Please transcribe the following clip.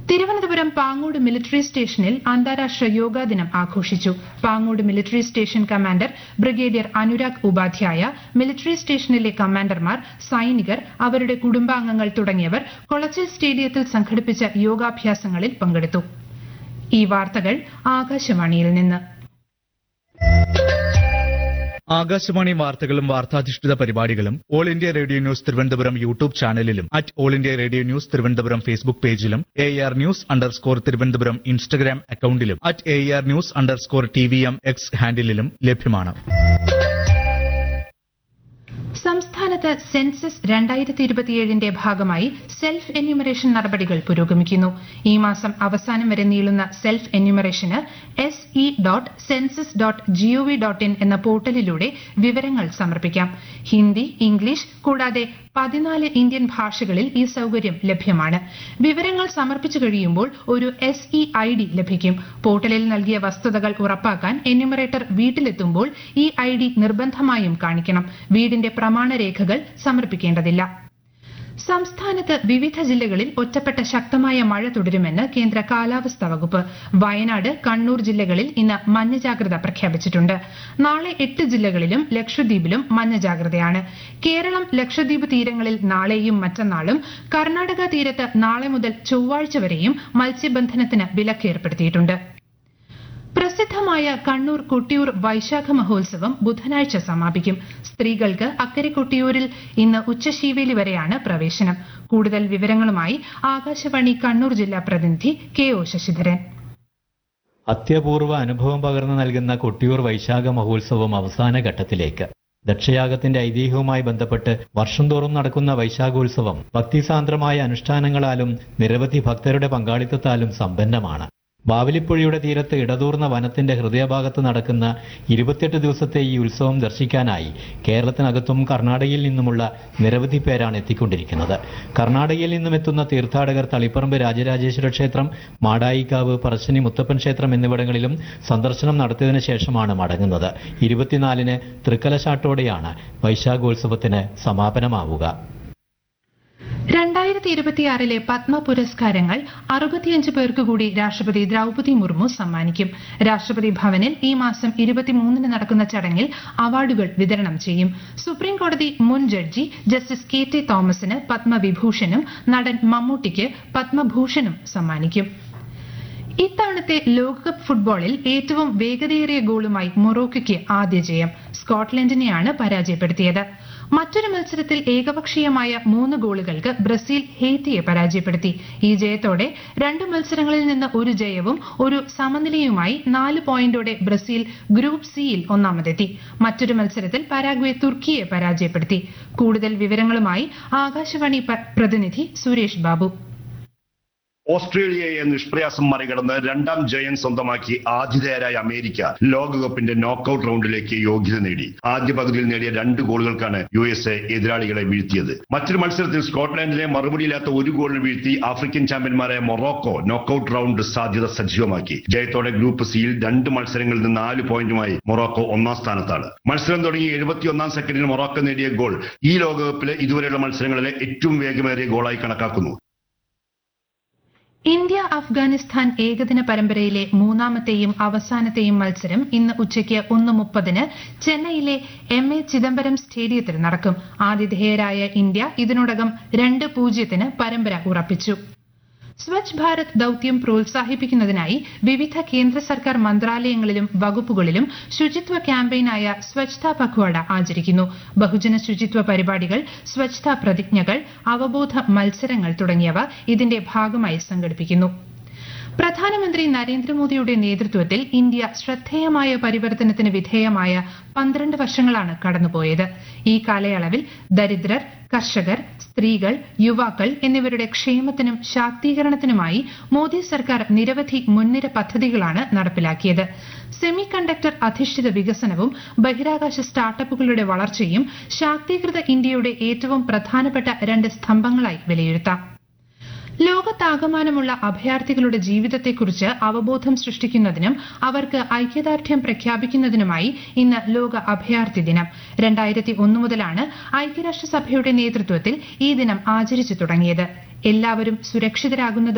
Thiruvananthapuram Pangode military സ്റ്റേഷനിൽ അന്താരാഷ്ട്ര യോഗാ ദിനം ആഘോഷിച്ചു Pangode military station commander brigadier Anurag Upadhyay military സ്റ്റേഷനിലെ കമാൻഡർമാർ സൈനികർ അവരുടെ കുടുംബാംഗങ്ങൾ തുടങ്ങിയവർ കൊളച്ചൽ സ്റ്റേഡിയത്തിൽ സംഘടിപ്പിച്ച യോഗാഭ്യാസങ്ങളിൽ പങ്കെടുത്തു ഈ വാർത്തകൾ ആകാശവാണിയിൽ നിന്ന് ആകാശവാണി വാർത്തകളും വാർത്താധിഷ്ഠിത പരിപാടികളും all India radio news Thiruvananthapuram YouTube ചാനലിലും at all India radio news Thiruvananthapuram Facebook പേജിലും A R news underscore Thiruvananthapuram Instagram അക്കൌണ്ടിലും at A R news underscore T V M X ഹാൻഡിലും ലഭ്യമാണ് സംസ്ഥാനത്ത് സെൻസസ് രണ്ടായിരത്തി ഇരുപത്തിയേഴിന്റെ ഭാഗമായി സെൽഫ് എന്യൂമറേഷൻ നടപടികൾ പുരോഗമിക്കുന്നു ഈ മാസം അവസാനം വരെ നീളുന്ന സെൽഫ് എന്യൂമറേഷന് S E dot census dot G O V dot in എന്ന പോർട്ടലിലൂടെ വിവരങ്ങൾ സമർപ്പിക്കാം ഹിന്ദി ഇംഗ്ലീഷ് കൂടാതെ പതിനാല് ഇന്ത്യൻ ഭാഷകളിൽ ഈ സൌകര്യം ലഭ്യമാണ് വിവരങ്ങൾ സമർപ്പിച്ചു കഴിയുമ്പോൾ ഒരു എസ് ഇ ഐ ഡി ലഭിക്കും പോർട്ടലിൽ നൽകിയ വസ്തുതകൾ ഉറപ്പാക്കാൻ എന്യൂമറേറ്റർ വീട്ടിലെത്തുമ്പോൾ ഈ ഐ ഡി നിർബന്ധമായും കാണിക്കണം വീടിന്റെ പ്രമാണരേഖകൾ സമർപ്പിക്കേണ്ടതില്ല സംസ്ഥാനത്ത് വിവിധ ജില്ലകളിൽ ഒറ്റപ്പെട്ട ശക്തമായ മഴ തുടരുമെന്ന് കേന്ദ്ര കാലാവസ്ഥാ വകുപ്പ് വയനാട് കണ്ണൂർ ജില്ലകളിൽ ഇന്ന് മഞ്ഞ ജാഗ്രത പ്രഖ്യാപിച്ചിട്ടുണ്ട് നാളെ എട്ട് ജില്ലകളിലും ലക്ഷദ്വീപിലും മഞ്ഞ ജാഗ്രതയാണ് കേരളം ലക്ഷദ്വീപ് തീരങ്ങളിൽ നാളെയും മറ്റന്നാളും കർണാടക തീരത്ത് നാളെ മുതൽ ചൊവ്വാഴ്ച വരെയും മത്സ്യബന്ധനത്തിന് വിലക്കേർപ്പെടുത്തിയിട്ടുണ്ട് പ്രസിദ്ധമായ കണ്ണൂർ കൊട്ടിയൂർ വൈശാഖ മഹോത്സവം ബുധനാഴ്ച സമാപിക്കും സ്ത്രീകൾക്ക് അക്കരെ കൊട്ടിയൂരിൽ ഇന്ന് ഉച്ചശീവേലി വരെയാണ് പ്രവേശനം കൂടുതൽ വിവരങ്ങളുമായി ആകാശവാണി കണ്ണൂർ ജില്ലാ പ്രതിനിധി കെ ഒ ശശിധരൻ അത്യപൂർവ അനുഭവം പകർന്നു നൽകുന്ന കൊട്ടിയൂർ വൈശാഖ മഹോത്സവം അവസാന ഘട്ടത്തിലേക്ക് ദക്ഷയാഗത്തിന്റെ ഐതിഹ്യവുമായി ബന്ധപ്പെട്ട് വർഷം തോറും നടക്കുന്ന വൈശാഖോത്സവം ഭക്തിസാന്ദ്രമായ അനുഷ്ഠാനങ്ങളാലും നിരവധി ഭക്തരുടെ പങ്കാളിത്തത്താലും സമ്പന്നമാണ് ബാവലിപ്പുഴയുടെ തീരത്ത് ഇടതൂർന്ന വനത്തിന്റെ ഹൃദയഭാഗത്ത് നടക്കുന്ന ഇരുപത്തിയെട്ട് ദിവസത്തെ ഈ ഉത്സവം ദർശിക്കാനായി കേരളത്തിനകത്തും കർണാടകയിൽ നിന്നുമുള്ള നിരവധി പേരാണ് എത്തിക്കൊണ്ടിരിക്കുന്നത് കർണാടകയിൽ നിന്നും എത്തുന്ന തീർത്ഥാടകർ തളിപ്പറമ്പ് രാജരാജേശ്വര ക്ഷേത്രം മാടായിക്കാവ് പറശ്ശിനി മുത്തപ്പൻ ക്ഷേത്രം എന്നിവിടങ്ങളിലും സന്ദർശനം നടത്തിയതിനു ശേഷമാണ് മടങ്ങുന്നത് ഇരുപത്തിനാലിന് തൃക്കലശാട്ടോടെയാണ് വൈശാഖോത്സവത്തിന് സമാപനമാവുക രണ്ടായിരത്തി ഇരുപത്തിയാറിലെ പത്മ പുരസ്കാരങ്ങൾ അറുപത്തിയഞ്ച് പേർക്ക് കൂടി രാഷ്ട്രപതി ദ്രൌപതി മുർമു സമ്മാനിക്കും രാഷ്ട്രപതി ഭവനിൽ ഈ മാസം ഇരുപത്തിമൂന്നിന് നടക്കുന്ന ചടങ്ങിൽ അവാർഡുകൾ വിതരണം ചെയ്യും സുപ്രീം കോടതി മുൻ ജഡ്ജി ജസ്റ്റിസ് കെ ടി തോമസിന് പത്മവിഭൂഷണും നടൻ മമ്മൂട്ടിക്ക് പത്മഭൂഷണും സമ്മാനിക്കും ഇത്തവണത്തെ ലോകകപ്പ് ഫുട്ബോളിൽ ഏറ്റവും വേഗതയേറിയ ഗോളുമായി മൊറോക്കയ്ക്ക് ആദ്യ ജയം സ്കോട്ട്ലൻഡിനെയാണ് പരാജയപ്പെടുത്തിയത് മറ്റൊരു മത്സരത്തിൽ ഏകപക്ഷീയമായ മൂന്ന് ഗോളുകൾക്ക് ബ്രസീൽ ഹെയ്ത്തിയെ പരാജയപ്പെടുത്തി ഈ ജയത്തോടെ രണ്ട് മത്സരങ്ങളിൽ നിന്ന് ഒരു ജയവും ഒരു സമനിലയുമായി നാല് പോയിന്റോടെ ബ്രസീൽ ഗ്രൂപ്പ് സിയിൽ ഒന്നാമതെത്തി മറ്റൊരു മത്സരത്തിൽ പരാഗ്വെ തുർക്കിയെ പരാജയപ്പെടുത്തി കൂടുതൽ വിവരങ്ങളുമായി ആകാശവാണി പ്രതിനിധി സുരേഷ് ബാബു ഓസ്ട്രേലിയയെ നിഷ്പ്രയാസം മറികടന്ന് രണ്ടാം ജയം സ്വന്തമാക്കി ആതിഥേയരായ അമേരിക്ക ലോകകപ്പിന്റെ നോക്കൌട്ട് റൗണ്ടിലേക്ക് യോഗ്യത നേടി ആദ്യ പകുതിയിൽ നേടിയ രണ്ട് ഗോളുകൾക്കാണ് യു എസ് എ എതിരാളികളെ വീഴ്ത്തിയത് മറ്റൊരു മത്സരത്തിൽ സ്കോട്ട്ലാൻഡിനെ മറുപടിയില്ലാത്ത ഒരു ഗോളിന് വീഴ്ത്തി ആഫ്രിക്കൻ ചാമ്പ്യന്മാരായ മൊറോക്കോ നോക്കൌട്ട് റൗണ്ട് സാധ്യത സജീവമാക്കി ജയത്തോടെ ഗ്രൂപ്പ് സിയിൽ രണ്ട് മത്സരങ്ങളിൽ നിന്ന് നാല് പോയിന്റുമായി മൊറോക്കോ ഒന്നാം സ്ഥാനത്താണ് മത്സരം തുടങ്ങി എഴുപത്തിയൊന്നാം സെക്കൻഡിൽ മൊറോക്കോ നേടിയ ഗോൾ ഈ ലോകകപ്പിലെ ഇതുവരെയുള്ള മത്സരങ്ങളിലെ ഏറ്റവും വേഗമേറിയ ഗോളായി കണക്കാക്കുന്നു ഇന്ത്യ അഫ്ഗാനിസ്ഥാൻ ഏകദിന പരമ്പരയിലെ മൂന്നാമത്തെയും അവസാനത്തെയും മത്സരം ഇന്ന് ഉച്ചയ്ക്ക് ഒന്ന് മുപ്പതിന് ചെന്നൈയിലെ എം എ ചിദംബരം സ്റ്റേഡിയത്തിൽ നടക്കും ആതിഥേയരായ ഇന്ത്യ ഇതിനോടകം രണ്ട് പൂജ്യത്തിന് പരമ്പര ഉറപ്പിച്ചു സ്വച്ഛ് ഭാരത് ദൌത്യം പ്രോത്സാഹിപ്പിക്കുന്നതിനായി വിവിധ കേന്ദ്ര സർക്കാർ മന്ത്രാലയങ്ങളിലും വകുപ്പുകളിലും ശുചിത്വ ക്യാമ്പയിനായ സ്വച്ഛതാ പഖ്വാഡ ആചരിക്കുന്നു ബഹുജന ശുചിത്വ പരിപാടികൾ സ്വച്ഛതാ പ്രതിജ്ഞകൾ അവബോധ മത്സരങ്ങൾ തുടങ്ങിയവ ഇതിന്റെ ഭാഗമായി സംഘടിപ്പിക്കുന്നു പ്രധാനമന്ത്രി നരേന്ദ്രമോദിയുടെ നേതൃത്വത്തിൽ ഇന്ത്യ ശ്രദ്ധേയമായ പരിവർത്തനത്തിന് വിധേയമായ പന്ത്രണ്ട് വർഷങ്ങളാണ് കടന്നുപോയത് ഈ കാലയളവിൽ ദരിദ്രർ കർഷകർ സ്ത്രീകൾ യുവാക്കൾ എന്നിവരുടെ ക്ഷേമത്തിനും ശാക്തീകരണത്തിനുമായി മോദി സർക്കാർ നിരവധി മുൻനിര പദ്ധതികളാണ് നടപ്പിലാക്കിയത് സെമി കണ്ടക്ടർ അധിഷ്ഠിത വികസനവും ബഹിരാകാശ സ്റ്റാർട്ടപ്പുകളുടെ വളർച്ചയും ശാക്തീകൃത ഇന്ത്യയുടെ ഏറ്റവും പ്രധാനപ്പെട്ട രണ്ട് സ്തംഭങ്ങളായി വിലയിരുത്താം ലോകത്താകമാനമുള്ള അഭയാർത്ഥികളുടെ ജീവിതത്തെക്കുറിച്ച് അവബോധം സൃഷ്ടിക്കുന്നതിനും അവർക്ക് ഐക്യദാർഢ്യം പ്രഖ്യാപിക്കുന്നതിനുമായി ഇന്ന് ലോക അഭയാർത്ഥി ദിനം രണ്ടായിരത്തി ഒന്ന് മുതലാണ് ഐക്യരാഷ്ട്രസഭയുടെ നേതൃത്വത്തിൽ ഈ ദിനം ആചരിച്ചു തുടങ്ങിയത് എല്ലാവരും സുരക്ഷിതരാകുന്നത്